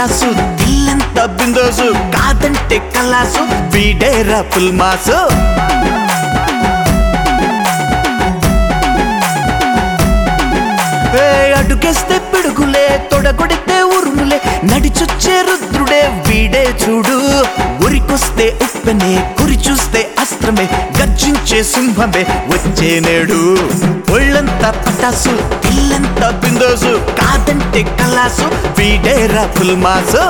పటాసు దిల్లంత బిందోసు కాదంటే కలాసు వీడేరా పుల్మాసు ఏ అడుగేస్తే పిడుగులే తొడగొడితే ఉరుములే నడిచొచ్చే రుద్రుడే వీడే చూడు ఉరికొస్తే ఉప్పెనే గురి చూస్తే అస్త్రమే గర్జించే సింహమే వచ్చే నేడు ఒళ్ళంతా పటాసు ఇల్లంతా బిందోసు కాదంటే కలాసు వీడేరా ఫుల్మాసు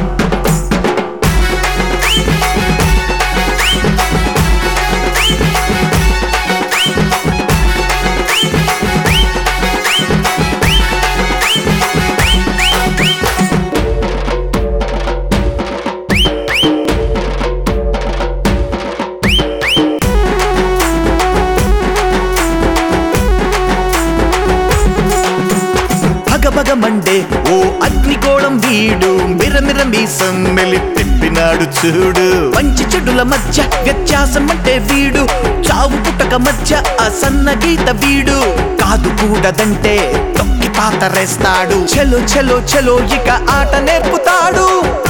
భగభగ మండే ఓ అగ్నిగోళం వీడు మిరమిర మీసం మెలి తిప్పినాడు చూడు మంచి చెడుల మధ్య వ్యత్యాసం అంటే వీడు చావు పుట్టక మధ్య ఆ సన్న గీత వీడు కాదు కూడదంటే తొక్కి పాతరేస్తాడు చెలో చెలో చెలో ఇక ఆట నేర్పుతాడు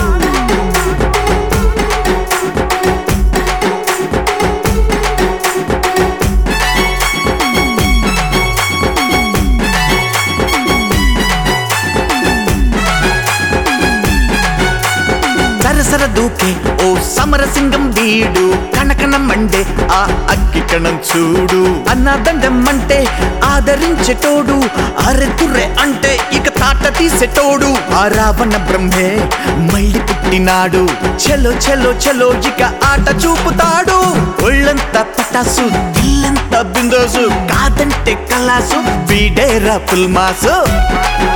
సరసర దూకే ఓ సమరసింగం వీడు కనకన మండే ఆ అగ్గి కణం చూడు అన్నదండం అంటే ఆదరించేటోడు అరెతుర్రె అంటే ఇక తాట తీసేటోడు ఆ రావణ బ్రహ్మే మళ్ళీ పుట్టినాడు చెలో చెలో చెలో ఇక ఆట చూపుతాడు ఒళ్ళంతా పటాసు ఇల్లంతా బిందోసు కాదంటే కలాసు వీడేరా పుల్మాసు